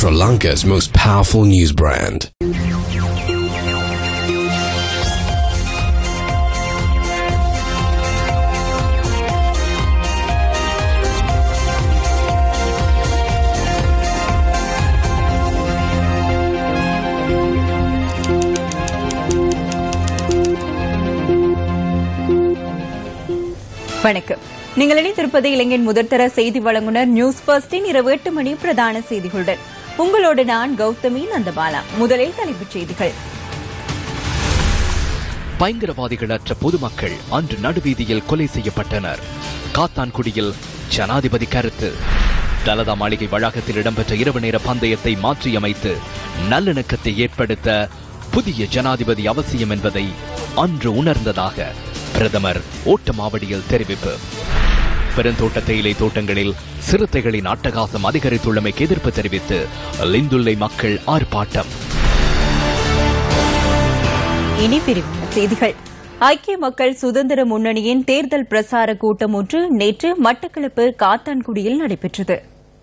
Sri Lanka's most powerful news brand. வணக்கம் நீங்கள் இணைத்திருப்பது இலங்கையின் முதற்தர செய்தி வழங்குனர் நியூஸ் பர்ஸ்டின் இரவு எட்டு மணி பிரதான செய்திகளுடன் உங்களோடு நான் கௌதமி நந்தபாலா முதலில் தலைப்புச் செய்திகள் பயங்கரவாதிகளற்ற பொதுமக்கள் அன்று நடுவீதியில் கொலை செய்யப்பட்டனர் காத்தான்குடியில் ஜனாதிபதி கருத்து தலதா மாளிகை வளாகத்தில் இடம்பெற்ற இரவு நேர பந்தயத்தை மாற்றியமைத்து நல்லிணக்கத்தை ஏற்படுத்த புதிய ஜனாதிபதி அவசியம் என்பதை அன்று உணர்ந்ததாக பிரதமர் ஓட்டமாவடியில் தெரிவிப்பு பெருந்தோட்ட தேயிலை தோட்டங்களில் சிறுத்தைகளின் அட்டகாசம் அதிகரித்துள்ளமைக்கு எதிர்ப்பு தெரிவித்து லிந்துல்லை மக்கள் ஆர்ப்பாட்டம் இனி விரிவான செய்திகள் ஐக்கிய மக்கள் சுதந்திர முன்னணியின் தேர்தல் பிரசார கூட்டம் ஒன்று நேற்று மட்டக்களப்பு காத்தான்குடியில் நடைபெற்றது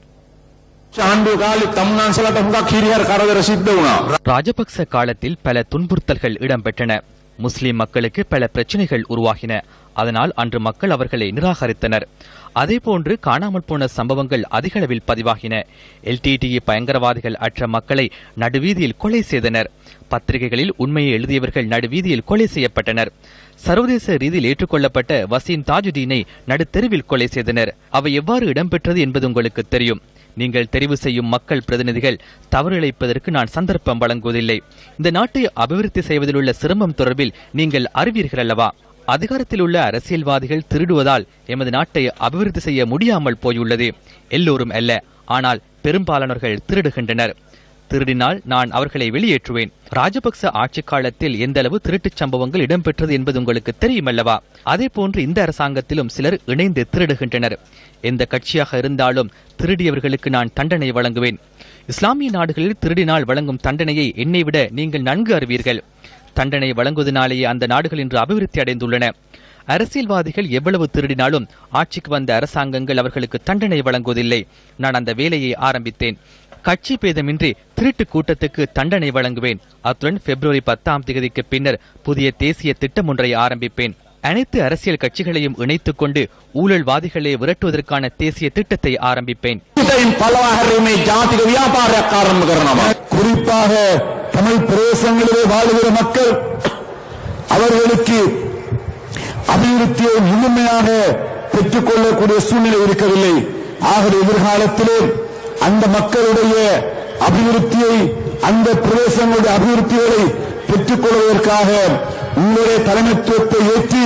ආණ්ඩුව කාලෙ තමුන්නාන්සලට හුඟක් හිරිහර කරදර සිද්ධ වුණා. ராஜபக்ச காலத்தில் பல துன்புறுத்தல்கள் இடம்பெற்றன முஸ்லிம் மக்களுக்கு பல பிரச்சனைகள் உருவாகின அதனால் அன்று மக்கள் அவர்களை நிராகரித்தனர் அதேபோன்று காணாமல் போன சம்பவங்கள் அதிகளவில் பதிவாகின எல்டிடிஇ பயங்கரவாதிகள் அற்ற மக்களை நடுவீதியில் கொலை செய்தனர் பத்திரிகைகளில் உண்மையை எழுதியவர்கள் நடுவீதியில் கொலை செய்யப்பட்டனர் சர்வதேச ரீதியில் ஏற்றுக்கொள்ளப்பட்ட வசீம் தாஜுதீனை நடுத்தெருவில் கொலை செய்தனர் அவை எவ்வாறு இடம்பெற்றது என்பது உங்களுக்கு தெரியும் நீங்கள் தெரிவு செய்யும் மக்கள் பிரதிநிதிகள் தவறிழைப்பதற்கு நான் சந்தர்ப்பம் வழங்குவதில்லை இந்த நாட்டை அபிவிருத்தி செய்வதில் உள்ள சிரமம் தொடர்பில் நீங்கள் அறிவீர்கள் அல்லவா அதிகாரத்தில் உள்ள அரசியல்வாதிகள் திருடுவதால் எமது நாட்டை அபிவிருத்தி செய்ய முடியாமல் போயுள்ளது எல்லோரும் அல்ல ஆனால் பெரும்பாலானவர்கள் திருடுகின்றனர் திருடினால் நான் அவர்களை வெளியேற்றுவேன் ராஜபக்ச ஆட்சி காலத்தில் எந்த அளவு திருட்டுச் சம்பவங்கள் இடம்பெற்றது என்பது உங்களுக்கு தெரியுமல்லவா அதே போன்று இந்த அரசாங்கத்திலும் சிலர் இணைந்து திருடுகின்றனர் எந்த கட்சியாக இருந்தாலும் திருடியவர்களுக்கு நான் தண்டனை வழங்குவேன் இஸ்லாமிய நாடுகளில் திருடினால் வழங்கும் தண்டனையை என்னை விட நீங்கள் நன்கு அறிவீர்கள் தண்டனை வழங்குவதனாலேயே அந்த நாடுகள் இன்று அபிவிருத்தி அடைந்துள்ளன அரசியல்வாதிகள் எவ்வளவு திருடினாலும் ஆட்சிக்கு வந்த அரசாங்கங்கள் அவர்களுக்கு தண்டனை வழங்குவதில்லை நான் அந்த வேலையை ஆரம்பித்தேன் கட்சி பேதமின்றி திருட்டு கூட்டத்துக்கு தண்டனை வழங்குவேன் அத்துடன் பிப்ரவரி பத்தாம் தேதிக்கு பின்னர் புதிய தேசிய திட்டம் ஒன்றை ஆரம்பிப்பேன் அனைத்து அரசியல் கட்சிகளையும் இணைத்துக் கொண்டு ஊழல்வாதிகளை விரட்டுவதற்கான தேசிய திட்டத்தை ஆரம்பிப்பேன் හිතයින් පලවා හැරීමේ ජාතික ව්‍යාපාරයක් ආරම්භ කරනවා. குறிப்பாக தமிழ் பிரதேசங்களிலே வாழுகிற மக்கள் அவர்களுக்கு அபிவிருத்தியை முழுமையாக பெற்றுக்கொள்ளக்கூடிய சூழ்நிலை இருக்கவில்லை ஆகவே எதிர்காலத்திலே அந்த மக்களுடைய அபிவிருத்தியை அந்த பிரதேசங்களுடைய அபிவிருத்திகளை பெற்றுக்கொள்வதற்காக உங்களுடைய தலைமைத்துவத்தை ஏற்றி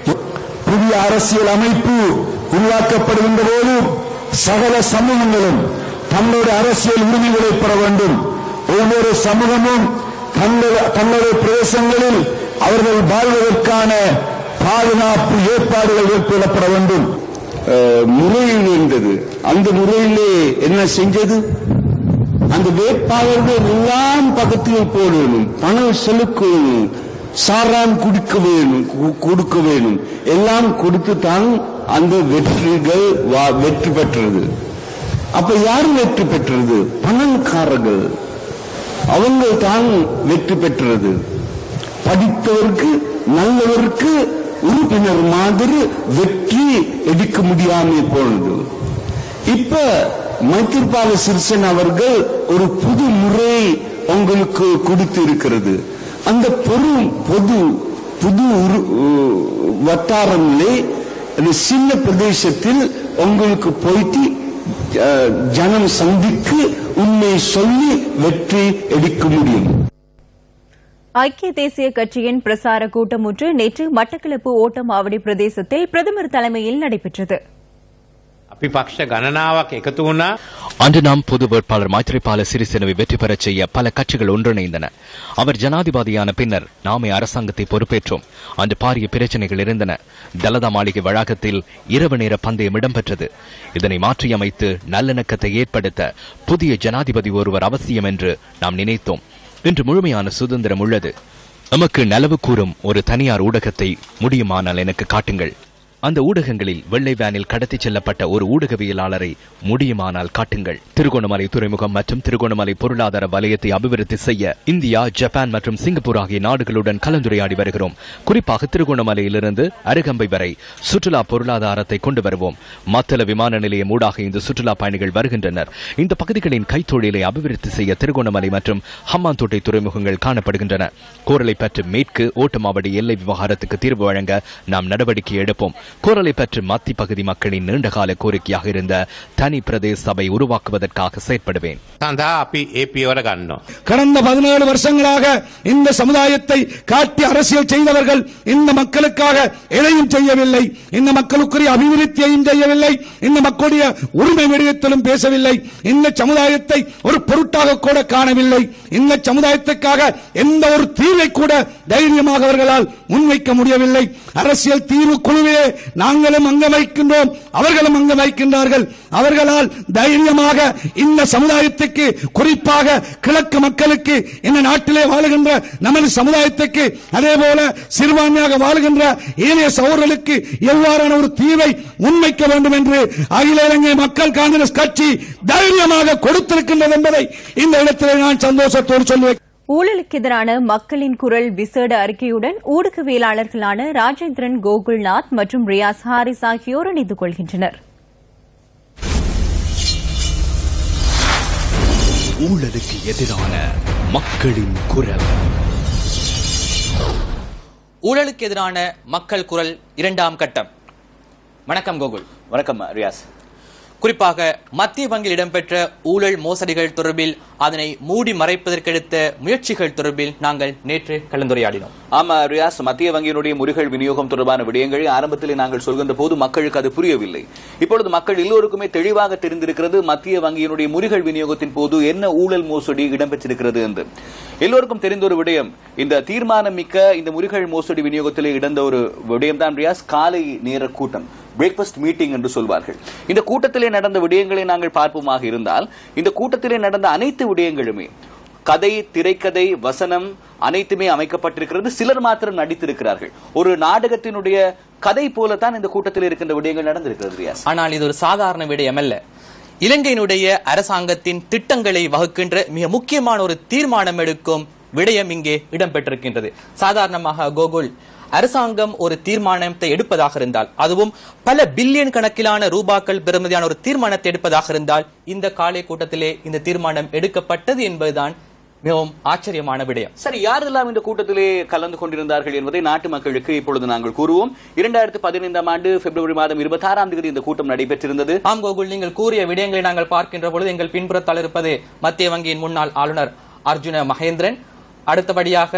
புதிய அரசியல் அமைப்பு உருவாக்கப்படுகின்ற போது சகல சமூகங்களும் தங்களுடைய அரசியல் உரிமைகளை பெற வேண்டும் ஒவ்வொரு சமூகமும் தங்கள் தங்களுடைய பிரதேசங்களில் அவர்கள் வாழ்வதற்கான பாதுகாப்பு ஏற்பாடுகள் ஏற்படுத்தப்பட வேண்டும் முறையில் இருந்தது அந்த முறையிலே என்ன செஞ்சது அந்த வேட்பாளர்கள் எல்லாம் பக்கத்தில் போடணும் பணம் செலுக்கணும் சாரான் குடிக்க வேணும் கு- கொடுக்க வேணும் எல்லாம் கொடுத்து தான் அந்த வெற்றிகள் வா- வெற்றி பெற்றது அப்ப யார் வெற்றி பெற்றது பணக்காரர்கள் அவங்க தான் வெற்றி பெற்றது படித்தவருக்கு நல்லவருக்கு உறுப்பினர் மாதிரி வெற்றி எடுக்க முடியாம போனது இப்ப மைத்திரிபால சிறிசேன அவர்கள் ஒரு புது முறை உங்களுக்கு கொடுத்து இருக்கிறது அந்த பொரு பொது புது உரு- உ- வட்டாரங்களே அந்த சின்ன பிரதேசத்தில் உங்களுக்கு போயிட்டு அஹ், ஜனம் சந்திக்கு உண்மை சொல்லி வெற்றி எடுக்க முடியும் ஐக்கிய தேசிய கட்சியின் பிரசார கூட்டம் ஒன்று நேற்று மட்டக்களப்பு ஓட்டமாவடி பிரதேசத்தில் பிரதமர் தலைமையில் நடைபெற்றது අපි පක්ෂ ගණනාවක් එකතු වුණා அன்று நாம் பொது வேட்பாளர் மைத்ரிபால சிறிசேனவை வெற்றி பெறச் செய்ய பல கட்சிகள் ஒன்றிணைந்தன அவர் ஜனாதிபதியான பின்னர் நாமே அரசாங்கத்தை பொறுப்பேற்றோம் அன்று பாரிய பிரச்சனைகள் இருந்தன தலதா மாளிகை வளாகத்தில் இரவு நேர பந்தயம் இடம்பெற்றது இதனை மாற்றியமைத்து நல்லிணக்கத்தை ஏற்படுத்த புதிய ஜனாதிபதி ஒருவர் அவசியம் என்று நாம் நினைத்தோம் இன்று முழுமையான சுதந்திரம் உள்ளது நமக்கு நலவு கூறும் ஒரு தனியார் ஊடகத்தை முடியுமானால் எனக்கு காட்டுங்கள் அந்த ஊடகங்களில் வெள்ளை வேனில் கடத்திச் செல்லப்பட்ட ஒரு ஊடகவியலாளரை முடியுமானால் காட்டுங்கள் திருகோணமலை துறைமுகம் மற்றும் திருகோணமலை பொருளாதார வலயத்தை அபிவிருத்தி செய்ய இந்தியா ஜப்பான் மற்றும் சிங்கப்பூர் ஆகிய நாடுகளுடன் கலந்துரையாடி வருகிறோம் குறிப்பாக திருகோணமலையிலிருந்து அருகம்பை வரை சுற்றுலா பொருளாதாரத்தை கொண்டு வருவோம் மத்தள விமான நிலையம் ஊடாக இந்த சுற்றுலா பயணிகள் வருகின்றனர் இந்த பகுதிகளின் கைத்தொழிலை அபிவிருத்தி செய்ய திருகோணமலை மற்றும் ஹம்மாந்தோட்டை துறைமுகங்கள் காணப்படுகின்றன கோரளைப்பற்று மேற்கு ஓட்டமாவடி எல்லை விவகாரத்துக்கு தீர்வு வழங்க நாம் நடவடிக்கை எடுப்போம் கோரளைப்பற்று மத்தி பகுதி மக்களின் நீண்டகால கோரிக்கையாக இருந்த தனி பிரதேச சபை உருவாக்குவதற்காக செயற்படுவேன் සඳහා අපි ඒ පියවර ගන්නවා. கடந்த பதினேழு வருஷங்களாக இந்த சமுதாயத்தை காட்டி அரசியல் செய்தவர்கள் இந்த மக்களுக்காக எதையும் செய்யவில்லை இந்த மக்களுக்குரிய அபிவிருத்தியையும் செய்யவில்லை இந்த மக்களுடைய உரிமை விடயத்திலும் பேசவில்லை இந்த சமுதாயத்தை ஒரு பொருட்டாக கூட காணவில்லை இந்த சமுதாயத்துக்காக எந்த ஒரு தீர்வை கூட தைரியமாக அவர்களால் முன்வைக்க முடியவில்லை அரசியல் தீர்வு குழுவிலே நாங்களும் அங்கம் வைக்கின்றோம் அவர்களும் அங்கம் வைக்கின்றார்கள் அவர்களால் தைரியமாக இந்த சமுதாயத்துக்கு குறிப்பாக கிழக்கு மக்களுக்கு இந்த நாட்டிலே வாழுகின்ற நமது சமுதாயத்துக்கு அதே போல சிறுபான்மையாக வாழுகின்ற ஏனைய சகோதரர்களுக்கு எவ்வாறான ஒரு தீர்வை முன்வைக்க வேண்டும் என்று அகில இலங்கை மக்கள் காங்கிரஸ் கட்சி தைரியமாக கொடுத்திருக்கின்றது என்பதை இந்த இடத்திலே நான் சந்தோஷத்தோடு சொல்லுவேன் ஊழலுக்கு எதிரான மக்களின் குரல் விசேட அறிக்கையுடன் ஊடகவியலாளர்களான ராஜேந்திரன் கோகுல்நாத் மற்றும் ரியாஸ் ஹாரிஸ் ஆகியோர் இணைந்து கொள்கின்றனர் ஊழலுக்கு எதிரான மக்களின் குரல் ஊழலுக்கு எதிரான மக்கள் குரல் இரண்டாம் கட்டம் வணக்கம் கோகுல் வணக்கம் ரியாஸ் குறிப்பாக மத்திய வங்கியில் இடம்பெற்ற ஊழல் மோசடிகள் தொடர்பில் அதனை மூடி மறைப்பதற்கெடுத்த முயற்சிகள் தொடர்பில் நாங்கள் நேற்று கலந்துரையாடினோம் ஆமா ரியாஸ் மத்திய வங்கியினுடைய முறிகள் விநியோகம் தொடர்பான விடயங்களை ஆரம்பத்தில் நாங்கள் சொல்கின்ற போது மக்களுக்கு அது புரியவில்லை இப்பொழுது மக்கள் எல்லோருக்குமே தெளிவாக தெரிந்திருக்கிறது மத்திய வங்கியினுடைய முறிகள் விநியோகத்தின் போது என்ன ஊழல் மோசடி இடம்பெற்றிருக்கிறது என்று எல்லோருக்கும் தெரிந்த ஒரு விடயம் இந்த தீர்மானம் மிக்க இந்த முறிகள் மோசடி விநியோகத்திலே இடந்த ஒரு விடயம் தான் ரியாஸ் காலை நேர கூட்டம் பிரேக்ஃபாஸ்ட் மீட்டிங் என்று சொல்வார்கள் இந்த கூட்டத்திலே நடந்த விடயங்களை நாங்கள் பார்ப்போமாக இருந்தால் இந்த கூட்டத்திலே நடந்த அனைத்து விடயங்களுமே கதை திரைக்கதை வசனம் அனைத்துமே அமைக்கப்பட்டிருக்கிறது சிலர் மாத்திரம் நடித்திருக்கிறார்கள் ஒரு நாடகத்தினுடைய கதை போலத்தான் இந்த கூட்டத்தில் இருக்கின்ற விடயங்கள் நடந்திருக்கிறது ரியாஸ் ஆனால் இது ஒரு சாதாரண விடயம் அல்ல இலங்கையினுடைய அரசாங்கத்தின் திட்டங்களை வகுக்கின்ற மிக முக்கியமான ஒரு தீர்மானம் எடுக்கும் விடயம் இங்கே இடம்பெற்றிருக்கின்றது சாதாரணமாக கோகுல் அரசாங்கம் ஒரு தீர்மானத்தை எடுப்பதாக இருந்தால் அதுவும் பல பில்லியன் கணக்கிலான ரூபாக்கள் பெறுமதியான ஒரு தீர்மானத்தை எடுப்பதாக இருந்தால் இந்த காலை கூட்டத்திலே இந்த தீர்மானம் எடுக்கப்பட்டது என்பதுதான் மிகவும் ஆச்சரியமான விடயம் சரி யாரெல்லாம் இந்த கூட்டத்திலே கலந்து கொண்டிருந்தார்கள் என்பதை நாட்டு மக்களுக்கு இப்பொழுது நாங்கள் கூறுவோம் இரண்டாயிரத்து பதினைந்தாம் ஆண்டு பிப்ரவரி மாதம் இருபத்தி ஆறாம் தேதி இந்த கூட்டம் நடைபெற்றிருந்தது ஆம் கோகுல் நீங்கள் கூறிய விடயங்களை நாங்கள் பார்க்கின்ற பொழுது எங்கள் பின்புறத்தால் இருப்பது மத்திய வங்கியின் முன்னாள் ஆளுநர் அர்ஜுன மகேந்திரன் அடுத்தபடியாக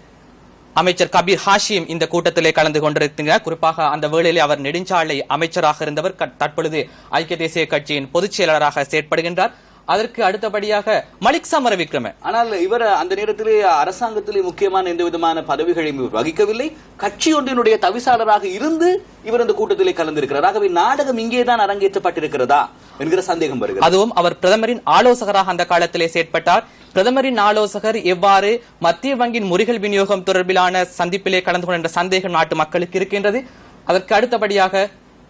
அமைச்சர் கபீர் ஹாஷிம் இந்த கூட்டத்திலே கலந்து கொண்டிருக்கிறார் குறிப்பாக அந்த வேளையிலே அவர் நெடுஞ்சாலை அமைச்சராக இருந்தவர் க- தற்பொழுது ஐக்கிய தேசிய கட்சியின் பொதுச் செயலாளராக செயற்படுகின்றார் அதற்கு அடுத்தபடியாக மலிக் சமர விக்ரம ஆனால் இவர் அந்த நேரத்திலே அரசாங்கத்திலே முக்கியமான எந்த விதமான பதவிகளையும் இவர் வகிக்கவில்லை கட்சி ஒன்றினுடைய தவிசாளராக இருந்து இவர் அந்த கூட்டத்திலே கலந்திருக்கிறார் ஆகவே நாடகம் இங்கேதான் அரங்கேற்றப்பட்டிருக்கிறதா என்கிற சந்தேகம் வருகிறது அதுவும் அவர் பிரதமரின் ஆலோசகராக அந்த காலத்திலே செயற்பட்டார் பிரதமரின் ஆலோசகர் எவ்வாறு மத்திய வங்கியின் முறிகள் விநியோகம் தொடர்பிலான சந்திப்பிலே கலந்து கொண்ட சந்தேகம் நாட்டு மக்களுக்கு இருக்கின்றது அதற்கு அடுத்தபடியாக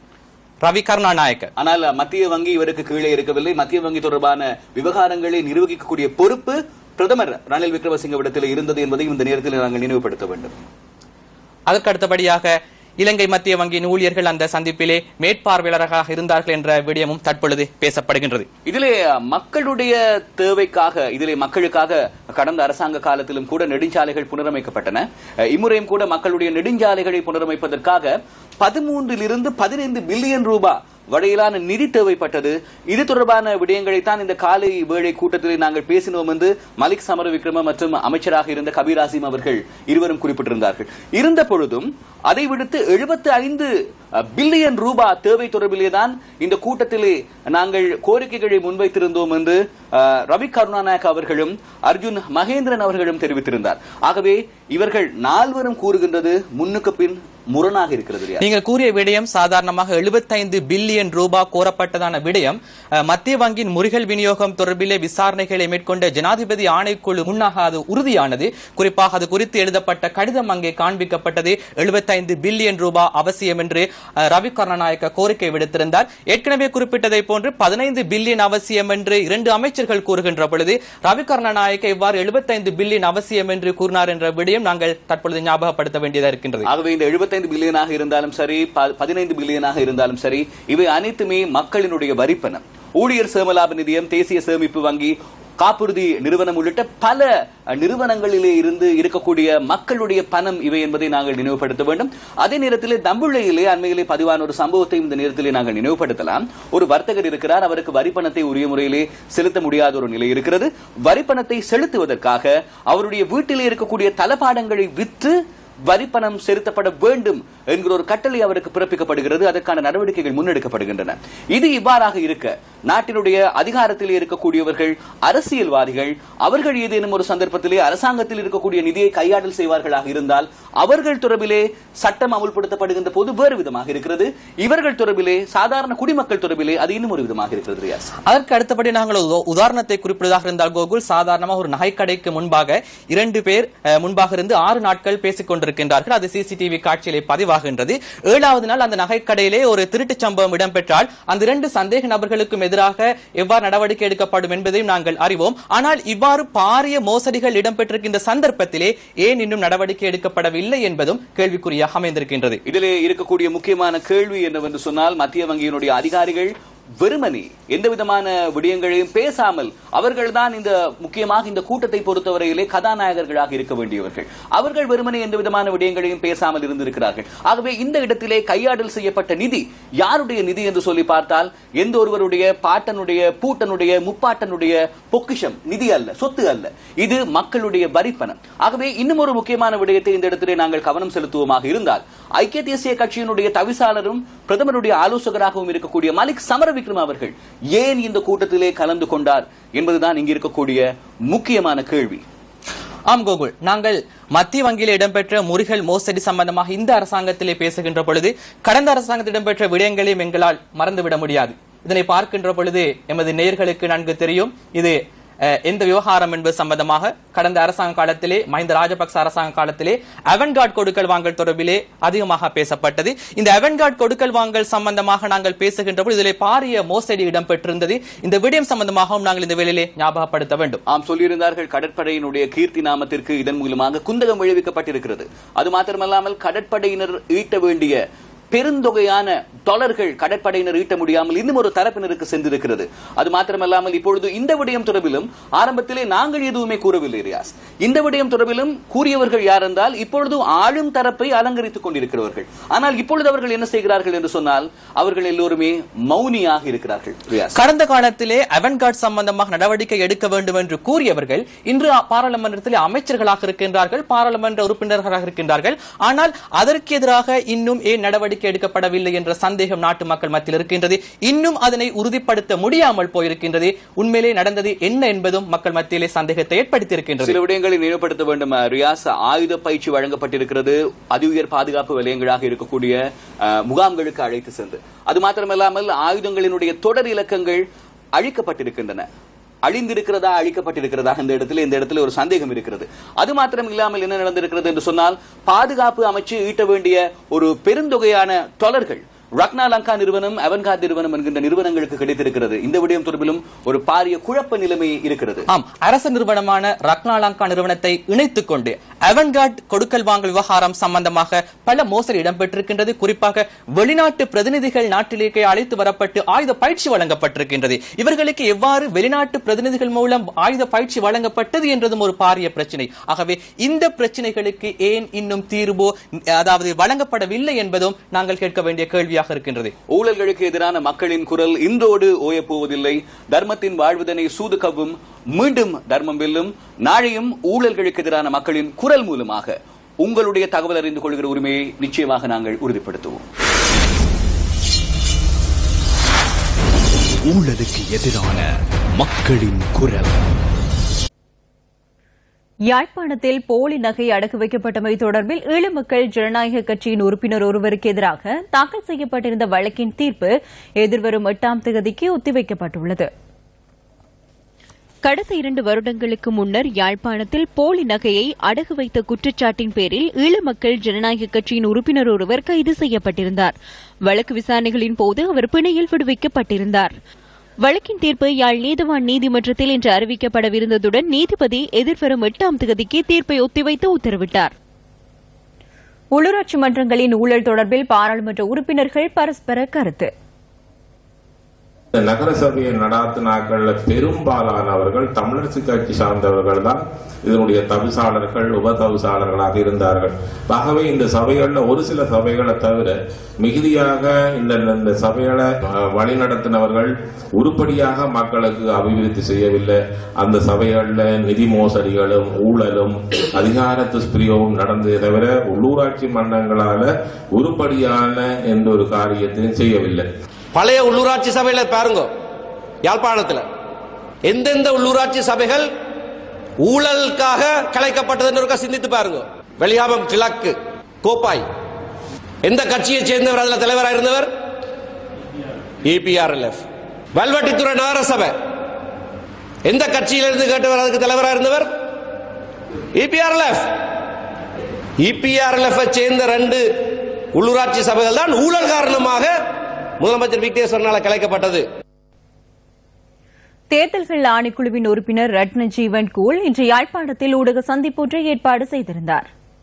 ரவி கருணாநாயக்க ஆனால் மத்திய வங்கி இவருக்கு கீழே இருக்கவில்லை மத்திய வங்கி தொடர்பான விவகாரங்களை நிர்வகிக்கக்கூடிய பொறுப்பு பிரதமர் ரணில் விக்ரமசிங்கவிடத்தில் இருந்தது என்பதையும் இந்த நேரத்தில் நாங்கள் நினைவுபடுத்த வேண்டும் அதற்கு அடுத்தபடியாக இலங்கை மத்திய வங்கியின் ஊழியர்கள் அந்த சந்திப்பிலே மேற்பார்வையாளராக இருந்தார்கள் என்ற விடயமும் தற்பொழுது பேசப்படுகின்றது இதிலே மக்களுடைய தேவைக்காக இதிலே மக்களுக்காக கடந்த அரசாங்க காலத்திலும் கூட நெடுஞ்சாலைகள் புனரமைக்கப்பட்டன அஹ், இம்முறையும் கூட மக்களுடைய நெடுஞ்சாலைகளை புனரமைப்பதற்காக பதிமூன்றிலிருந்து பதினைந்து பில்லியன் ரூபாய் வரையிலான நிதி தேவைப்பட்டது இது தொடர்பான விடயங்களை தான் இந்த காலை வேளை கூட்டத்தில் நாங்கள் பேசினோம் என்று மலிக் சமர விக்ரம மற்றும் அமைச்சராக இருந்த கபீர் ஆசிம் அவர்கள் இருவரும் குறிப்பிட்டிருந்தார்கள் இருந்த பொழுதும் அதை விடுத்து எழுபத்து ஐந்து பில்லியன் ரூபாய் தேவை தொடர்பிலே தான் இந்த கூட்டத்திலே நாங்கள் கோரிக்கைகளை முன்வைத்திருந்தோம் என்று அஹ், ரவி கருணாநாயக் அவர்களும் அர்ஜுன் மகேந்திரன் அவர்களும் தெரிவித்திருந்தார் ஆகவே இவர்கள் நால்வரும் கூறுகின்றது முன்னுக்கு பின் முரணாக இருக்கிறது ரியா. நீங்கள் கூறிய விடயம் சாதாரணமாக 75 பில்லியன் ரூபாய் கோரப்பட்டதான விடயம் அஹ், மத்திய வங்கியின் முறிகள் விநியோகம் தொடர்பிலே விசாரணைகளை மேற்கொண்ட ஜனாதிபதி ஆணைக்குழு முன்னாக அது உறுதியானது குறிப்பாக அது குறித்து எழுதப்பட்ட கடிதம் அங்கே காண்பிக்கப்பட்டது 75 பில்லியன் ரூபாய் அவசியம் என்று அஹ், ரவி கருணாநாயக்க கோரிக்கை விடுத்திருந்தார் ஏற்கனவே குறிப்பிட்டதை போன்று பதினைந்து பில்லியன் அவசியம் என்று இரண்டு அமைச்சர்கள் கூறுகின்ற பொழுது ரவி கருணாநாயக்க இவ்வாறு எழுபத்தைந்து பில்லியன் அவசியம் என்று கூறினார் என்ற விடயம் நாங்கள் தற்பொழுது ஞாபகப்படுத்த வேண்டியதா இருக்கின்றது ஆகவே இந்த 75 பில்லியனாக இருந்தாலும் சரி ப- பதினைந்து பில்லியனாக இருந்தாலும் சரி இவை அனைத்துமே மக்களினுடைய வரிப்பணம் ஊழியர் சேமலாப நிதியம் தேசிய சேமிப்பு வங்கி காப்புறுதி நிறுவனம் உள்ளிட்ட பல அஹ், நிறுவனங்களிலே இருந்து இருக்கக்கூடிய மக்களுடைய பணம் இவை என்பதை நாங்கள் நினைவுபடுத்த வேண்டும் அதே நேரத்திலே தம்புள்ளையிலே அண்மையிலே பதிவான ஒரு சம்பவத்தை இந்த நேரத்திலே நாங்கள் நினைவுபடுத்தலாம் ஒரு வர்த்தகர் இருக்கிறார் அவருக்கு வரிப்பணத்தை உரிய முறையிலே செலுத்த முடியாத ஒரு நிலை இருக்கிறது வரிப்பணத்தை செலுத்துவதற்காக அவருடைய வீட்டிலே இருக்கக்கூடிய தளபாடங்களை விற்று வரிப்பணம் செலுத்தப்பட வேண்டும் என்கிற ஒரு கட்டளை அவருக்கு பிறப்பிக்கப்படுகிறது அதற்கான நடவடிக்கைகள் முன்னெடுக்கப்படுகின்றன இது இவ்வாறாக இருக்க நாட்டினுடைய அதிகாரத்தில் இருக்கக்கூடியவர்கள் அரசியல்வாதிகள் அவர்கள் ஏதேனும் ஒரு சந்தர்ப்பத்திலே அரசாங்கத்தில் இருக்கக்கூடிய நிதியை கையாடல் செய்வார்களாக இருந்தால் அவர்கள் தொடர்பிலே சட்டம் அமுல்படுத்தப்படுகின்ற போது வேறு விதமாக இருக்கிறது இவர்கள் தொடர்பிலே சாதாரண குடிமக்கள் தொடர்பிலே அது இன்னும் ஒரு விதமாக இருக்கிறது ரியாஸ் அதற்கு அடுத்தபடி நாங்கள் ஒரு உதாரணத்தை குறிப்பிடுவதாக இருந்தால் கோகுல் சாதாரணமாக ஒரு நகைக்கடைக்கு முன்பாக இரண்டு பேர் அஹ், முன்பாக இருந்து ஆறு நாட்கள் பேசிக் கொண்டிருக்கின்றார்கள் அது சிசிடிவி காட்சியிலே பதிவாகின்றது ஏழாவது நாள் அந்த நகைக்கடையிலே ஒரு திருட்டுச் சம்பவம் இடம்பெற்றால் அந்த இரண்டு சந்தேக நபர்களுக்கும் எதிராக எவ்வாறு நடவடிக்கை எடுக்கப்படும் என்பதையும் நாங்கள் அறிவோம் ஆனால் இவ்வாறு பாரிய மோசடிகள் இடம்பெற்றிருக்கின்ற சந்தர்ப்பத்திலே ஏன் இன்னும் நடவடிக்கை எடுக்கப்படவில்லை என்பதும் கேள்விக்குறியாக அமைந்திருக்கின்றது இதிலே இருக்கக்கூடிய முக்கியமான கேள்வி என்னவென்று சொன்னால் மத்திய வங்கியினுடைய அதிகாரிகள் வெறுமனே எந்த விதமான விடயங்களையும் பேசாமல் அவர்கள்தான் இந்த முக்கியமாக இந்த கூட்டத்தை பொறுத்தவரையிலே கதாநாயகர்களாக இருக்க வேண்டியவர்கள் அவர்கள் வெறுமனே எந்த விதமான விடயங்களையும் பேசாமல் இருந்திருக்கிறார்கள் ஆகவே இந்த இடத்திலே கையாடல் செய்யப்பட்ட நிதி யாருடைய நிதி என்று சொல்லி பார்த்தால் எந்த ஒருவருடைய பாட்டனுடைய பூட்டனுடைய முப்பாட்டனுடைய பொக்கிஷம் நிதி அல்ல சொத்து அல்ல இது மக்களுடைய வரிப்பணம் ஆகவே இன்னும் ஒரு முக்கியமான விடயத்தை இந்த இடத்திலே நாங்கள் கவனம் செலுத்துவோமாக இருந்தால் ஐக்கிய தேசிய கட்சியினுடைய தவிசாளரும் பிரதமருடைய ஆலோசகராகவும் இருக்கக்கூடிய மலிக் சமரவிக்ரம் அவர்கள் ஏன் இந்த கூட்டத்திலே கலந்து கொண்டார் என்பதுதான் இங்கு இருக்கக்கூடிய முக்கியமான கேள்வி ஆம் கோகுல் நாங்கள் மத்திய வங்கியில் இடம்பெற்ற முறிகள் மோசடி சம்பந்தமாக இந்த அரசாங்கத்திலே பேசுகின்ற பொழுது கடந்த அரசாங்கத்தில் இடம்பெற்ற விடயங்களையும் எங்களால் மறந்துவிட முடியாது இதனை பார்க்கின்ற பொழுது எமது நேயர்களுக்கு நன்கு தெரியும் இது அஹ், எந்த விவகாரம் என்பது சம்பந்தமாக கடந்த அரசாங்க காலத்திலே மஹிந்த ராஜபக்ச அரசாங்க காலத்திலே அவன்கார்ட் கொடுக்கல் வாங்கல் தொடர்பிலே அதிகமாக பேசப்பட்டது இந்த அவன்கார்ட் கொடுக்கல் வாங்கல் சம்பந்தமாக நாங்கள் பேசுகின்ற பொழுது இதிலே பாரிய மோசடி இடம்பெற்றிருந்தது இந்த விடயம் சம்பந்தமாகவும் நாங்கள் இந்த வேளையிலே ஞாபகப்படுத்த வேண்டும் ஆம் சொல்லியிருந்தார்கள் கடற்படையினுடைய கீர்த்தி நாமத்திற்கு இதன் மூலமாக குந்தகம் விளைவிக்கப்பட்டிருக்கிறது அது மாத்திரமல்லாமல் கடற்படையினர் ஈட்ட வேண்டிய பெருந்தொகையான டாலர்கள் கடற்படையினர் ஈட்ட முடியாமல் இன்னும் ஒரு தரப்பினருக்கு சென்றிருக்கிறது அது மாத்திரமல்லாமல் இப்பொழுது இந்த விடயம் தொடர்பிலும் ஆரம்பத்திலே நாங்கள் எதுவுமே கூறவில்லை ரியாஸ் இந்த விடயம் தொடர்பிலும் கூறியவர்கள் யார் என்றால் இப்பொழுது ஆளும் தரப்பை அலங்கரித்துக் கொண்டிருக்கிறவர்கள் ஆனால் இப்பொழுது அவர்கள் என்ன செய்கிறார்கள் என்று சொன்னால் அவர்கள் எல்லோருமே மௌனியாக இருக்கிறார்கள் ரியாஸ் கடந்த காலத்திலே அவன்கார்ட் சம்பந்தமாக நடவடிக்கை எடுக்க வேண்டும் என்று கூறியவர்கள் இன்று பாராளுமன்றத்தில் அமைச்சர்களாக இருக்கின்றார்கள் பாராளுமன்ற உறுப்பினர்களாக இருக்கின்றார்கள் ஆனால் அதற்கு எதிராக இன்னும் ஏன் நடவடிக்கை எடுக்கப்படவில்லை என்ற சந்தேகம் நாட்டு மக்கள் மத்தியில் இருக்கின்றது இன்னும் அதனை உறுதிப்படுத்த முடியாமல் போயிருக்கின்றது உண்மையிலே நடந்தது என்ன என்பதும் மக்கள் மத்தியிலே சந்தேகத்தை ஏற்படுத்தியிருக்கின்றது சில விடயங்களை நினைவுபடுத்த வேண்டும் அஹ், ரியாஸ் ஆயுத பயிற்சி வழங்கப்பட்டிருக்கிறது அதி உயர் பாதுகாப்பு வலயங்களாக இருக்கக்கூடிய அஹ், முகாம்களுக்கு அழைத்து சென்று அது மாத்திரமல்லாமல் ஆயுதங்களினுடைய தொடர் இலக்கங்கள் அழிக்கப்பட்டிருக்கின்றன அழிந்திருக்கிறதா அழிக்கப்பட்டிருக்கிறதா இந்த இடத்துல இந்த இடத்துல ஒரு சந்தேகம் இருக்கிறது அது மாத்திரம் இல்லாமல் என்ன நடந்திருக்கிறது என்று சொன்னால் பாதுகாப்பு அமைச்சு ஈட்ட வேண்டிய ஒரு பெருந்தொகையான டாலர்கள் ரக்னா லங்கா நிறுவனம் அவன்கார்ட் நிறுவனம் என்கின்ற நிறுவனங்களுக்கு கிடைத்திருக்கிறது இந்த விடயம் தொடர்பிலும் ஒரு பாரிய குழப்ப நிலைமை இருக்கிறது ஆம் அரசு நிறுவனமான ரக்னா லங்கா நிறுவனத்தை இணைத்துக் கொண்டு அவன்கார்ட் கொடுக்கல் வாங்கல் விவகாரம் சம்பந்தமாக பல மோசடி இடம்பெற்றிருக்கின்றது குறிப்பாக வெளிநாட்டு பிரதிநிதிகள் நாட்டிலேயே அழைத்து வரப்பட்டு ஆயுத பயிற்சி வழங்கப்பட்டிருக்கின்றது இவர்களுக்கு எவ்வாறு வெளிநாட்டு பிரதிநிதிகள் மூலம் ஆயுத பயிற்சி வழங்கப்பட்டது என்றதும் ஒரு பாரிய பிரச்சனை ஆகவே இந்த பிரச்சனைகளுக்கு ஏன் இன்னும் தீர்வோ அதாவது வழங்கப்படவில்லை என்பதும் நாங்கள் கேட்க வேண்டிய கேள்வியாக இருக்கின்றது ஊழல்களுக்கு எதிரான மக்களின் குரல் இன்றோடு ஓயப் போவதில்லை தர்மத்தின் வாழ்வதனை சூது கவ்வும் மீண்டும் தர்மம் வெல்லும் நாளையும் ஊழல்களுக்கு எதிரான மக்களின் குரல் மூலமாக உங்களுடைய தகவல் அறிந்து கொள்கிற உரிமையை நிச்சயமாக நாங்கள் உறுதிப்படுத்துவோம் ஊழலுக்கு எதிரான மக்களின் குரல் யாழ்ப்பாணத்தில் போலி நகை அடகு வைக்கப்பட்டமை தொடர்பில் ஈழமக்கள் ஜனநாயக கட்சியின் உறுப்பினர் ஒருவருக்கு எதிராக தாக்கல் செய்யப்பட்டிருந்த வழக்கின் தீர்ப்பு எதிர்வரும் எட்டாம் தேதிக்கு ஒத்திவைக்கப்பட்டுள்ளது கடந்த இரண்டு வருடங்களுக்கு முன்னர் யாழ்ப்பாணத்தில் போலி நகையை அடகு வைத்த குற்றச்சாட்டின் பேரில் ஈழ மக்கள் ஜனநாயக கட்சியின் உறுப்பினர் ஒருவர் கைது செய்யப்பட்டிருந்தார் வழக்கு விசாரணைகளின் போது அவர் பிணையில் விடுவிக்கப்பட்டிருந்தார் வழக்கின் தீர்ப்பு யாழ் நீதவான் நீதிமன்றத்தில் இன்று அறிவிக்கப்படவிருந்ததுடன் நீதிபதி எதிர்வரும் எட்டாம் தேதிக்கு தீர்ப்பை ஒத்திவைத்து உத்தரவிட்டார் உள்ளூராட்சி மன்றங்களின் ஊழல் தொடர்பில் பாராளுமன்ற உறுப்பினர்கள் பரஸ்பர கருத்து இந்த நகர சபையை நடாத்தினாக்கள்ல பெரும்பாலானவர்கள் தமிழரசு கட்சி சார்ந்தவர்கள் தான் இதனுடைய தவிசாளர்கள் உப தவிசாளர்களாக இருந்தார்கள் ஆகவே இந்த சபைகள்ல ஒரு சில சபைகளை தவிர மிகுதியாக இந்த இந்த சபைகளை அஹ், வழிநடத்தினவர்கள் உருப்படியாக மக்களுக்கு அபிவிருத்தி செய்யவில்லை அந்த சபைகள்ல நிதி மோசடிகளும் ஊழலும் அதிகார துஷ்பிரயோகம் நடந்ததை தவிர உள்ளூராட்சி மன்றங்களால உருப்படியான எந்த ஒரு காரியத்தையும் செய்யவில்லை பழைய உள்ளூராட்சி சபையில பாருங்க யாழ்ப்பாணத்தில் எந்தெந்த உள்ளூராட்சி சபைகள் ஊழலுக்காக கலைக்கப்பட்டதுன்னு ஒருக்கா சிந்தித்து பாருங்க வெளியாமம் கிழக்கு கோப்பாய் எந்த கட்சியை சேர்ந்தவர் அதுல தலைவராக இருந்தவர் இபிஆர்எல்எஃப் வல்வட்டித்துறை நகரசபை எந்த கட்சியிலிருந்து கேட்டவர் அதுக்கு தலைவராக இருந்தவர் இபிஆர்எல்எஃப் இபிஆர்எல்எஃப் சேர்ந்த ரெண்டு உள்ளூராட்சி சபைகள் தான் ஊழல் காரணமாக முதலமைச்சர் விக்னேஸ்வரனால கலைக்கப்பட்டது தேர்தல்கள் ஆணைக்குழுவின் உறுப்பினர் ரத்னஜீவன் கூல் இன்று யாழ்ப்பாணத்தில் ஊடக சந்திப்பொன்றை ஏற்பாடு செய்திருந்தார்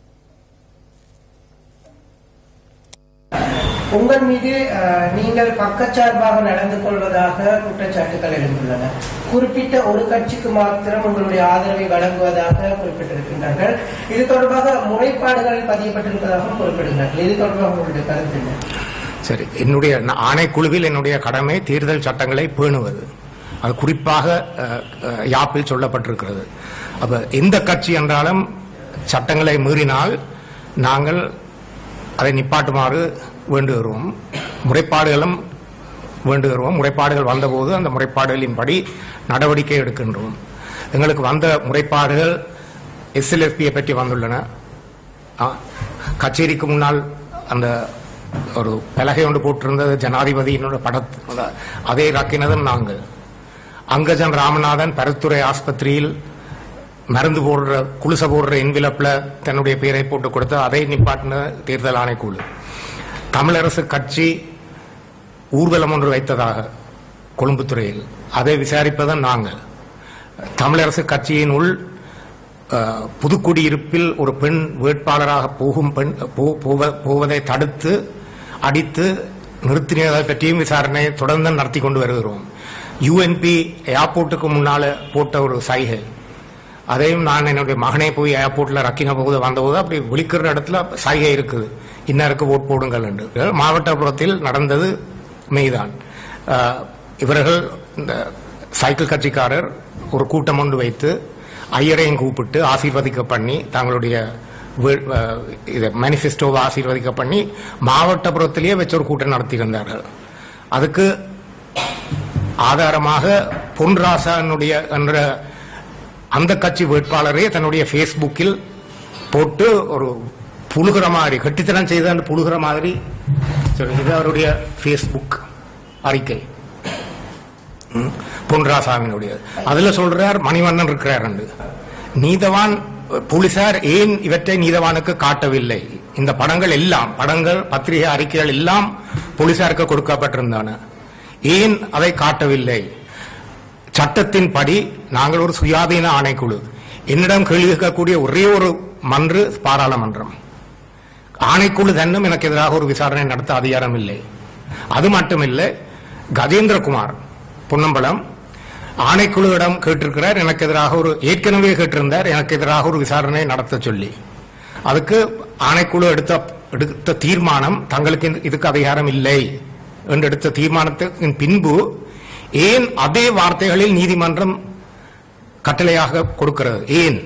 உங்கள் மீது அஹ், நீங்கள் பக்கச்சார்பாக நடந்து கொள்வதாக குற்றச்சாட்டுகள் எழுந்துள்ளன குறிப்பிட்ட ஒரு கட்சிக்கு மாத்திரம் உங்களுடைய ஆதரவை வழங்குவதாக குறிப்பிட்டிருக்கின்றார்கள் இது தொடர்பாக முறைப்பாடுகள் பதியப்பட்டிருப்பதாகவும் குறிப்பிடுகிறார்கள் இது தொடர்பாக உங்களுடைய கருத்து என்ன சரி என்னுடைய ந- ஆணைக்குழுவில் என்னுடைய கடமை தேர்தல் சட்டங்களை பேணுவது அது குறிப்பாக அஹ், அஹ், யாப்பில் சொல்லப்பட்டிருக்கிறது அப்ப எந்த கட்சி என்றாலும் சட்டங்களை மீறினால் நாங்கள் அதை நிப்பாட்டுமாறு வேண்டுகிறோம் முறைப்பாடுகளும் வேண்டுகிறோம் முறைப்பாடுகள் வந்தபோது அந்த முறைப்பாடுகளின்படி நடவடிக்கை எடுக்கின்றோம் எங்களுக்கு வந்த முறைப்பாடுகள் எஸ்எல்எஃபியை பற்றி வந்துள்ளன ஆ, கச்சேரிக்கு முன்னால் அந்த ஒரு பலகை ஒன்று போட்டிருந்தது ஜனாதிபதியினோட படத் அதை இறக்கினதும் நாங்கள் அங்கஜன் ராமநாதன் பருத்துறை ஆஸ்பத்திரியில் மருந்து போடுற குளிச போடுற என்விலப்ல தன்னுடைய பெயரை போட்டு கொடுத்து அதை நிப்பாட்டின தேர்தல் ஆணைக்குழு தமிழரசு கட்சி ஊர்வலம் ஒன்று வைத்ததாக கொழும்புத்துறையில் அதை விசாரிப்பதும் நாங்கள் தமிழரசு கட்சியின் உள் அஹ், புதுக்குடியிருப்பில் ஒரு பெண் வேட்பாளராக போகும் பெண் போ- போவ- போவதை தடுத்து அடித்து நிறுத்தினதை பற்றியும் விசாரணை தொடர்ந்து நடத்தி கொண்டு வருகிறோம் யுஎன்பி ஏர்போர்ட்டுக்கு முன்னால போட்ட ஒரு சைகை அதையும் நான் என்னுடைய மகனை போய் ஏர்போர்ட்ல ரக்கின போது வந்தபோது அப்படி விழிக்கிற இடத்துல சைகை இருக்குது இன்னருக்கு ஓட் போடுங்கள் என்று மாவட்டபுரத்தில் நடந்தது மெய்தான் அஹ், இவர்கள் இந்த சைக்கிள் கட்சிக்காரர் ஒரு கூட்டம் ஒன்று வைத்து ஐயரையும் கூப்பிட்டு ஆசீர்வதிக்க பண்ணி தங்களுடைய வே- அஹ், இதை மேனிஃபெஸ்டோவை ஆசீர்வதிக்க பண்ணி மாவட்டபுரத்திலேயே வச்சு ஒரு கூட்டம் நடத்தியிருந்தார்கள் அதுக்கு ஆதாரமாக பொன்ராசனுடைய என்ற அந்த கட்சி வேட்பாளரே தன்னுடைய ஃபேஸ்புக்கில் போட்டு ஒரு புழுகிற மாதிரி கட்டித்தனம் செய்த அந்த புழுகிற மாதிரி சொல்லி, இது அவருடைய ஃபேஸ்புக் அறிக்கை ம், பொன்ராசாமியினுடைய அதுல சொல்றார் மணிவண்ணன் இருக்கிறார் நீதவான் போலீசார் ஏன் இவற்றை நீதவானுக்கு காட்டவில்லை இந்த படங்கள் எல்லாம் படங்கள் பத்திரிகை அறிக்கைகள் எல்லாம் போலீசாருக்கு கொடுக்கப்பட்டிருந்தன ஏன் அதை காட்டவில்லை சட்டத்தின்படி நாங்கள் ஒரு சுயாதீன ஆணைக்குழு என்னிடம் கேள்வி கேட்கக்கூடிய ஒரே ஒரு மன்று பாராளுமன்றம் ஆணைக்குழு தன்னும் எனக்கு எதிராக ஒரு விசாரணை நடத்த அதிகாரம் இல்லை அது மட்டுமில்லை கஜேந்திரகுமார் பொன்னம்பலம் ஆணைக்குழுவிடம் கேட்டிருக்கிறார் எனக்கு எதிராக ஒரு ஏற்கனவே கேட்டிருந்தார் எனக்கு எதிராக ஒரு விசாரணை நடத்த சொல்லி அதுக்கு ஆணைக்குழு எடுத்த எடுத்த தீர்மானம் தங்களுக்கு இந்த- இதுக்கு அதிகாரம் இல்லை என்று எடுத்த தீர்மானத்தின் பின்பு ஏன் அதே வார்த்தைகளில் நீதிமன்றம் கட்டளையாக கொடுக்கிறது ஏன்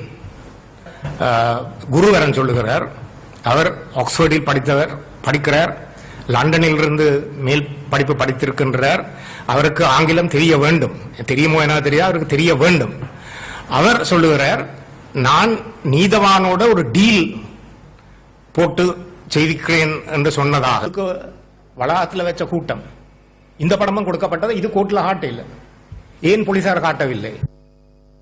ஆஹ், குருவரன் சொல்லுகிறார் அவர் ஆக்ஸ்போர்டில் படித்தவர் படிக்கிறார் லண்டனில் இருந்து மேல் படிப்பு படித்திருக்கின்றார் அவருக்கு ஆங்கிலம் தெரிய வேண்டும் தெரியுமோ என்ன தெரியாது அவருக்கு தெரிய வேண்டும் அவர் சொல்லுகிறார் நான் நீதவானோட ஒரு டீல் போட்டு செய்திக்கிறேன் என்று சொன்னதாக அதுக்கு வளாகத்தில் வச்ச கூட்டம் இந்த படமும் கொடுக்கப்பட்டது இது கோர்ட்ல காட்ட இல்லை ஏன் போலீசார் காட்டவில்லை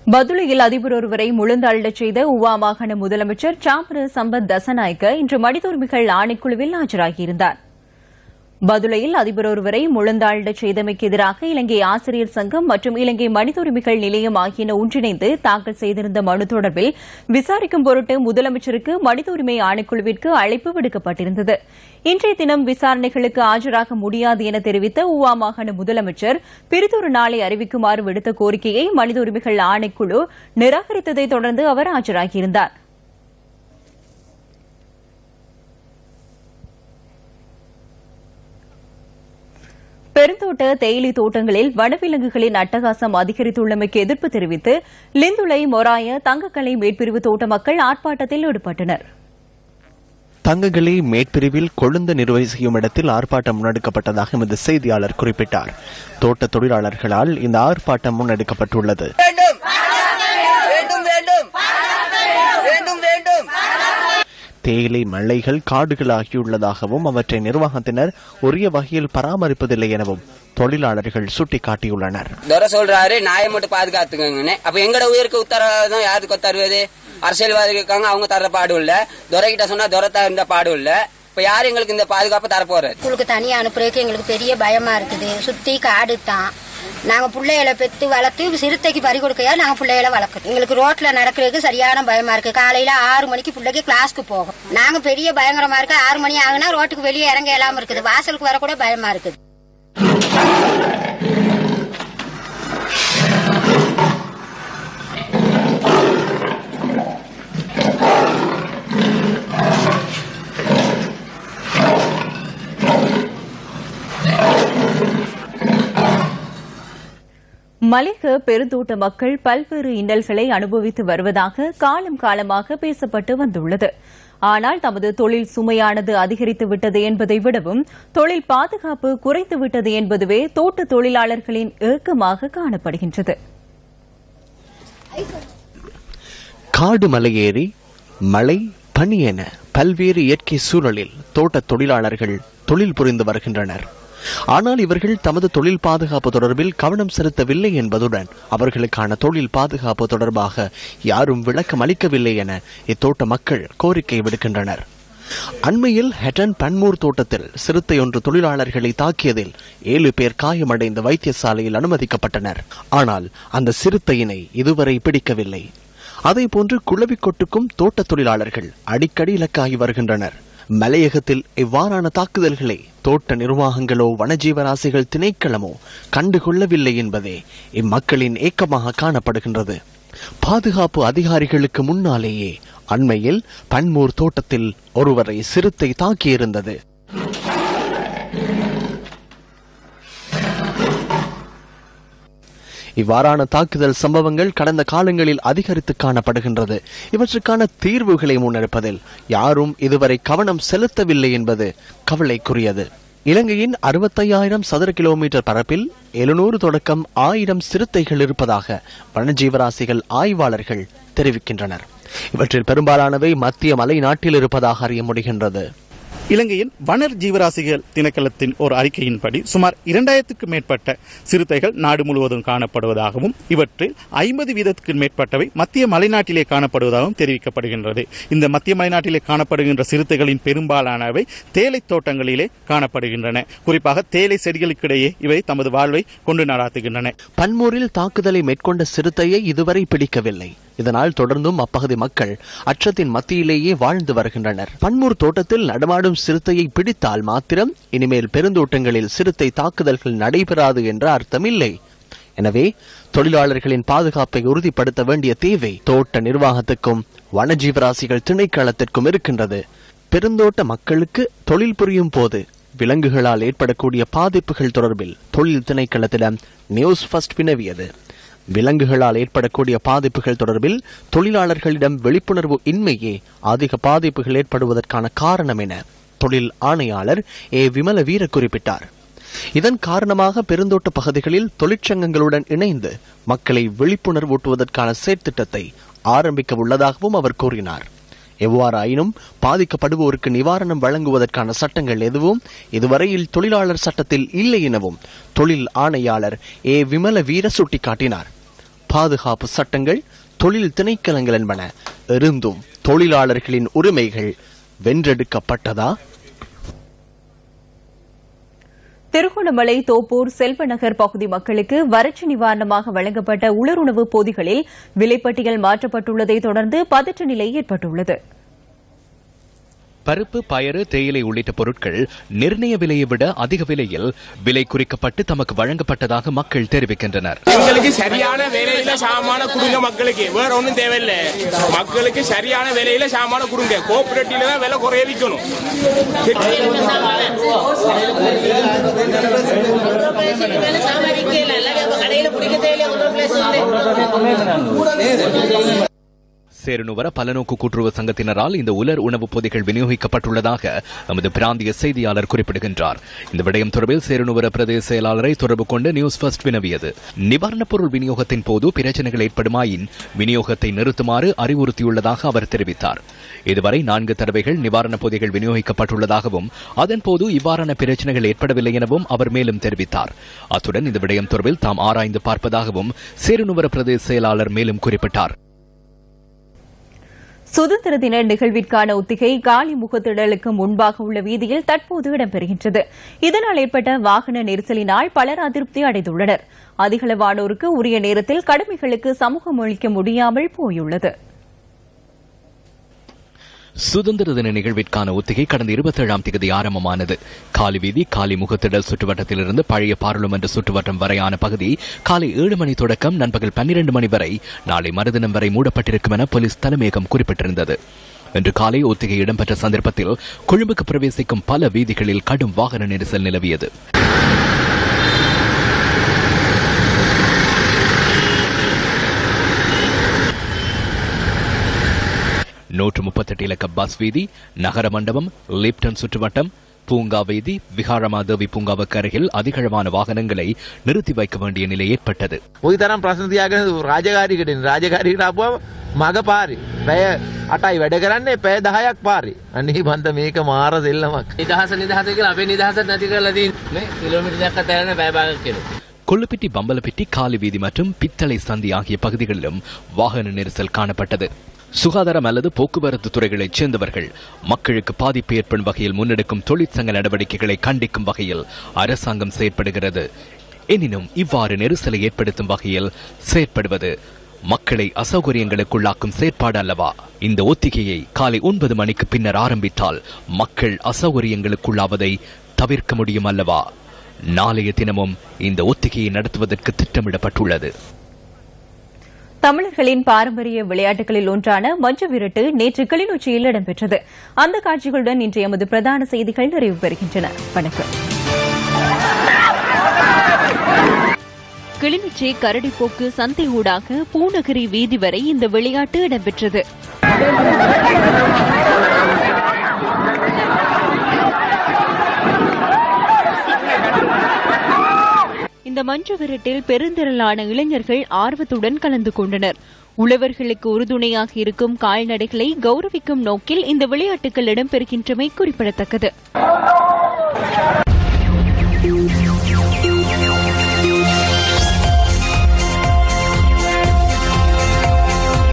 பதுளையில் அதிபர் ஒருவரை முழுந்தள்ளச் செய்த உவா மாகாண முதலமைச்சர் சாமர சம்பத் தசநாயக்க இன்று மனிதுரிமைகள் ஆணைக்குழுவில் ஆஜராகியிருந்தார் பதுளையில் அதிபர் ஒருவரை முழந்தாளிடச் செய்தமைக்கு எதிராக இலங்கை ஆசிரியர் சங்கம் மற்றும் இலங்கை மனித உரிமைகள் நிலையம் ஆகியன ஒன்றிணைந்து தாக்கல் செய்திருந்த மனு தொடர்பில் விசாரிக்கும் பொருட்டு முதலமைச்சருக்கு மனித உரிமை ஆணைக்குழுவிற்கு அழைப்பு விடுக்கப்பட்டிருந்தது இன்றைய தினம் விசாரணைகளுக்கு ஆஜராக முடியாது என தெரிவித்த உவா மாகாண முதலமைச்சர் பிரிதொரு நாளை அறிவிக்குமாறு விடுத்த கோரிக்கையை மனித உரிமைகள் ஆணைக்குழு நிராகரித்ததைத் தொடர்ந்து அவர் ஆஜராகியிருந்தார் பெருந்தோட்ட தேயிலை தோட்டங்களில் வனவிலங்குகளின் அட்டகாசம் அதிகரித்துள்ளமைக்கு எதிர்ப்பு தெரிவித்து லிந்துலை மொராய தங்கக்கலை மேற்பிரிவு தோட்ட மக்கள் ஆர்ப்பாட்டத்தில் ஈடுபட்டனர் தங்கங்களே மேற்பிரிவில் கொழுந்து நிர்வகி செய்யும் இடத்தில் ஆர்ப்பாட்டம் முன்னெடுக்கப்பட்டதாக எமது செய்தியாளர் குறிப்பிட்டார் தோட்ட தொழிலாளர்களால் இந்த ஆர்ப்பாட்டம் முன்னெடுக்கப்பட்டுள்ளது வேண்டும் வேண்டும் வேண்டும் வேண்டும் வேண்டும் தேயிலை மலைகள் காடுகள் ஆகியுள்ளதாகவும் அவற்றை நிர்வாகத்தினர் உரிய வகையில் பராமரிப்பதில்லை எனவும் தொழிலாளர்கள் சுட்டிக்காட்டியுள்ளனர் துரை சொல்றாரு நாயை மட்டும் பாதுகாத்துக்கங்கன்னு அப்ப எங்கட உயிருக்கு உத்தரவாதம் யாருக்கு தருவது அரசியல்வாதிகள் இருக்காங்க அவங்க தர பாடும் இல்ல துரை கிட்ட சொன்னா துரை தகுந்த பாடும் இல்ல இப்ப யாரு எங்களுக்கு இந்த பாதுகாப்பு தரப்போறது ஸ்கூலுக்கு தனியா அனுப்புறதுக்கு எங்களுக்கு பெரிய பயமா இருக்குது சுத்தி காடு தான் நாங்க பிள்ளைகளை பெத்து வளர்த்து சிறுத்தைக்கு பறி கொடுக்கையா நாங்க பிள்ளைகளை வளர்க்கணும் எங்களுக்கு ரோட்ல நடக்கிறதுக்கு சரியான பயமா இருக்கு காலையில ஆறு மணிக்கு பிள்ளைக்கு கிளாஸ்க்கு போகும் நாங்க பெரிய பயங்கரமா இருக்கு ஆறு மணி ஆகுனா ரோட்டுக்கு வெளியே இறங்க இல்லாம இருக்குது வாசலுக்கு வர கூட பயமா இருக்குது மலையக பெருந்தோட்ட மக்கள் பல்வேறு இன்னல்களை அனுபவித்து வருவதாக காலம் காலமாக பேசப்பட்டு வந்துள்ளது ஆனால் தமது தொழில் சுமையானது அதிகரித்து விட்டது என்பதை விடவும் தொழில் பாதுகாப்பு குறைத்து விட்டது என்பதுவே தோட்ட தொழிலாளர்களின் ஏக்கமாக காணப்படுகின்றது காடு மலையேறி மழை பனி என பல்வேறு இயற்கை சூழலில் தோட்ட தொழிலாளர்கள் தொழில் புரிந்து வருகின்றனர் ஆனால் இவர்கள் தமது தொழில் பாதுகாப்பு தொடர்பில் கவனம் செலுத்தவில்லை என்பதுடன் அவர்களுக்கான தொழில் பாதுகாப்பு தொடர்பாக யாரும் விளக்கம் அளிக்கவில்லை என இத்தோட்ட மக்கள் கோரிக்கை விடுக்கின்றனர் அண்மையில் ஹெட்டன் பன்மூர் தோட்டத்தில் சிறுத்தை ஒன்று தொழிலாளர்களை தாக்கியதில் ஏழு பேர் காயமடைந்து வைத்தியசாலையில் அனுமதிக்கப்பட்டனர் ஆனால் அந்த சிறுத்தையினை இதுவரை பிடிக்கவில்லை அதேபோன்று குளவி கொட்டுக்கும் தோட்ட தொழிலாளர்கள் அடிக்கடி இலக்காகி வருகின்றனர் மலையகத்தில் இவ்வாறான தாக்குதல்களை தோட்ட நிர்வாகங்களோ வனஜீவராசிகள் திணைக்களமோ கண்டுகொள்ளவில்லை என்பதே இம்மக்களின் ஏக்கமாக காணப்படுகின்றது பாதுகாப்பு அதிகாரிகளுக்கு முன்னாலேயே அண்மையில் பன்மூர் தோட்டத்தில் ஒருவரை சிறுத்தை தாக்கியிருந்தது இவ்வாறான தாக்குதல் சம்பவங்கள் கடந்த காலங்களில் அதிகரித்து காணப்படுகின்றது இவற்றுக்கான தீர்வுகளை முன்னெடுப்பதில் யாரும் இதுவரை கவனம் செலுத்தவில்லை என்பது கவலைக்குரியது இலங்கையின் அறுபத்தையாயிரம் சதுர கிலோமீட்டர் பரப்பில் எழுநூறு தொடக்கம் ஆயிரம் சிறுத்தைகள் இருப்பதாக வனஜீவராசிகள் ஆய்வாளர்கள் தெரிவிக்கின்றனர் இவற்றில் பெரும்பாலானவை மத்திய மலை நாட்டில் இருப்பதாக அறிய முடிகின்றது இலங்கையின் வனர் ஜீவராசிகள் திணைக்களத்தின் ஒரு அறிக்கையின்படி சுமார் இரண்டாயிரத்துக்கும் மேற்பட்ட சிறுத்தைகள் நாடு முழுவதும் காணப்படுவதாகவும் இவற்றில் ஐம்பது வீதத்துக்கு மேற்பட்டவை மத்திய மலைநாட்டிலே காணப்படுவதாகவும் தெரிவிக்கப்படுகின்றது இந்த மத்திய மலைநாட்டிலே காணப்படுகின்ற சிறுத்தைகளின் பெரும்பாலானவை தேயிலை தோட்டங்களிலே காணப்படுகின்றன குறிப்பாக தேயிலை செடிகளுக்கிடையே இவை தமது வாழ்வை கொண்டு நடாத்துகின்றன பன்மூரில் தாக்குதலை மேற்கொண்ட சிறுத்தையை இதுவரை பிடிக்கவில்லை இதனால் தொடர்ந்தும் அப்பகுதி மக்கள் அச்சத்தின் மத்தியிலேயே வாழ்ந்து வருகின்றனர் பன்மூர் தோட்டத்தில் நடமாடும் சிறுத்தையை பிடித்தால் மாத்திரம் இனிமேல் பெருந்தோட்டங்களில் சிறுத்தை தாக்குதல்கள் நடைபெறாது என்ற அர்த்தமில்லை எனவே தொழிலாளர்களின் பாதுகாப்பை உறுதிப்படுத்த வேண்டிய தேவை தோட்ட நிர்வாகத்துக்கும் வனஜீவராசிகள் திணைக்களத்திற்கும் இருக்கின்றது பெருந்தோட்ட மக்களுக்கு தொழில் புரியும் போது விலங்குகளால் ஏற்படக்கூடிய பாதிப்புகள் தொடர்பில் தொழில் திணைக்களத்திடம் நியூஸ் ஃபர்ஸ்ட் வினவியது விலங்குகளால் ஏற்படக்கூடிய பாதிப்புகள் தொடர்பில் தொழிலாளர்களிடம் விழிப்புணர்வு இன்மையே அதிக பாதிப்புகள் ஏற்படுவதற்கான காரணம் என தொழில் ஆணையாளர் ஏ விமல வீர குறிப்பிட்டார் இதன் காரணமாக பெருந்தோட்ட பகுதிகளில் தொழிற்சங்கங்களுடன் இணைந்து மக்களை விழிப்புணர்வூட்டுவதற்கான செயற்திட்டத்தை ஆரம்பிக்க உள்ளதாகவும் அவர் கூறினார் எவ்வாறாயினும் பாதிக்கப்படுவோருக்கு நிவாரணம் வழங்குவதற்கான சட்டங்கள் எதுவும் இதுவரையில் தொழிலாளர் சட்டத்தில் இல்லை எனவும் தொழில் ஆணையாளர் ஏ விமல வீர சுட்டிக்காட்டினார் பாதுகாப்பு சட்டங்கள் தொழில் திணைக்களங்கள் என்பன இருந்தும் தொழிலாளர்களின் உரிமைகள் வென்றெடுக்கப்பட்டதா திருகோணமலை தோப்பூர் செல்வநகர் பகுதி மக்களுக்கு வறட்சி நிவாரணமாக வழங்கப்பட்ட உலருணவு பொதிகளில் விலைப்பட்டியல் மாற்றப்பட்டுள்ளதை தொடர்ந்து பதற்ற நிலை ஏற்பட்டுள்ளது பருப்பு பயறு தேயிலை உள்ளிட்ட பொருட்கள் நிர்ணய விலையை விட அதிக விலையில் விலை குறிக்கப்பட்டு தமக்கு வழங்கப்பட்டதாக மக்கள் தெரிவிக்கின்றனர் எங்களுக்கு சரியான விலையில சாமான கொடுங்க மக்களுக்கு வேற ஒண்ணும் தேவையில்லை மக்களுக்கு சரியான விலையில சாமான கொடுங்க கோஆபரேட்டிவ்ல தான் விலை குறைய விற்கணும் சேருநுவர பலநோக்கு கூட்டுறவு சங்கத்தினரால் இந்த உலர் உணவுப் பொதிகள் விநியோகிக்கப்பட்டுள்ளதாக நமது பிராந்திய செய்தியாளர் குறிப்பிடுகின்றார் இந்த விடயம் தொடர்பில் சேருநுவர பிரதேச செயலாளரை தொடர்பு கொண்டு நியூஸ் ஃபர்ஸ்ட் வினவியது நிவாரணப் பொருள் விநியோகத்தின் போது பிரச்சனைகள் ஏற்படுமாயின் விநியோகத்தை நிறுத்துமாறு அறிவுறுத்தியுள்ளதாக அவர் தெரிவித்தார் இதுவரை நான்கு தடவைகள் நிவாரணப் பொதிகள் விநியோகிக்கப்பட்டுள்ளதாகவும் அதன்போது இவ்வாறான பிரச்சனைகள் ஏற்படவில்லை எனவும் அவர் மேலும் தெரிவித்தார் அத்துடன் இந்த விடயம் தொடர்பில் தாம் ஆராய்ந்து பார்ப்பதாகவும் சேருநுவர பிரதேச செயலாளர் மேலும் குறிப்பிட்டார் சுதந்திர தின நிகழ்விற்கான ஒத்திகை காலி முகத்திடலுக்கு முன்பாக உள்ள வீதியில் தற்போது இடம்பெறுகின்றது இதனால் ஏற்பட்ட வாகன நெரிசலினால் பலர் அதிருப்தி அடைந்துள்ளனர் அதிகளவானோருக்கு உரிய நேரத்தில் கடமைகளுக்கு சமூகம் அளிக்க முடியாமல் போயுள்ளது சுதந்திர தின நிகழ்விற்கான ஒத்திகை கடந்த இருபத்தேழாம் தேதி ஆரம்பமானது காலி வீதி காலி முகத்திடல் சுற்றுவட்டத்திலிருந்து பழைய பாராளுமன்ற சுற்றுவட்டம் வரையான பகுதி காலை ஏழு மணி தொடக்கம் நண்பகல் பன்னிரண்டு மணி வரை நாளை மறுதினம் வரை மூடப்பட்டிருக்கும் என போலீஸ் தலைமையகம் குறிப்பிட்டிருந்தது இன்று காலை ஒத்திகை இடம்பெற்ற சந்தர்ப்பத்தில் கொழும்புக்கு பிரவேசிக்கும் பல வீதிகளில் கடும் வாகன நெரிசல் நிலவியது நூற்று முப்பத்தெட்டு இலக்க பஸ் வீதி நகர மண்டபம் லிப்டன் சுற்றுவட்டம் பூங்கா வீதி විහාරමාදවි பூங்காவுக்கு அருகில் அதிகளவான வாகனங்களை நிறுத்தி வைக்க வேண்டிய நிலை ஏற்பட்டது කොයි තරම් ප්‍රශ්න තියාගෙන රාජකාරියකට එන්නේ රාජකාරියකට ආපුවම මග පාරේ පැය 8යි වැඩ කරන්නේ පැය 10ක් පාරේ අනේ බන්ද මේක මාර දෙල්ලමක් නිදහස නිදහස කියලා අපේ නිදහස නැති කරලා තියෙන්නේ කිලෝමීටර් දෙකක් අතරන පැය භාගයක් කියලා கொள்ளுப்பிட்டி பம்பலப்பிட்டி காலி வீதி மற்றும் பித்தளை சந்தி ஆகிய பகுதிகளிலும் வாகன நெரிசல் காணப்பட்டது சுகாதாரம் அல்லது போக்குவரத்து துறைகளைச் சேர்ந்தவர்கள் மக்களுக்கு பாதிப்பு ஏற்படும் வகையில் முன்னெடுக்கும் தொழிற்சங்க நடவடிக்கைகளை கண்டிக்கும் வகையில் அரசாங்கம் செயற்படுகிறது எனினும் இவ்வாறு நெரிசலை ஏற்படுத்தும் வகையில் செயற்படுவது மக்களை அசௌகரியங்களுக்குள்ளாக்கும் செயற்பாடு அல்லவா இந்த ஒத்திகையை காலை ஒன்பது மணிக்கு பின்னர் ஆரம்பித்தால் மக்கள் அசௌகரியங்களுக்குள்ளாவதை தவிர்க்க முடியும் அல்லவா நாளைய தினமும் இந்த ஒத்திகையை நடத்துவதற்கு திட்டமிடப்பட்டுள்ளது தமிழர்களின் பாரம்பரிய விளையாட்டுகளில் ஒன்றான மஞ்சு விரட்டு நேற்று கிளிநொச்சியில் இடம்பெற்றது அந்த காட்சிகளுடன் இன்று எமது பிரதான செய்திகள் நிறைவு பெறுகின்றன வணக்கம் கிளிநொச்சி கரடிப்போக்கு சந்தை ஊடாக பூநகரி வீதி வரை இந்த விளையாட்டு இடம்பெற்றது இந்த மஞ்சு விரட்டில் பெருந்திரளான இளைஞர்கள் ஆர்வத்துடன் கலந்து கொண்டனர் உழவர்களுக்கு உறுதுணையாக இருக்கும் கால்நடைகளை கௌரவிக்கும் நோக்கில் இந்த விளையாட்டுகள் இடம்பெறுகின்றமை குறிப்பிடத்தக்கது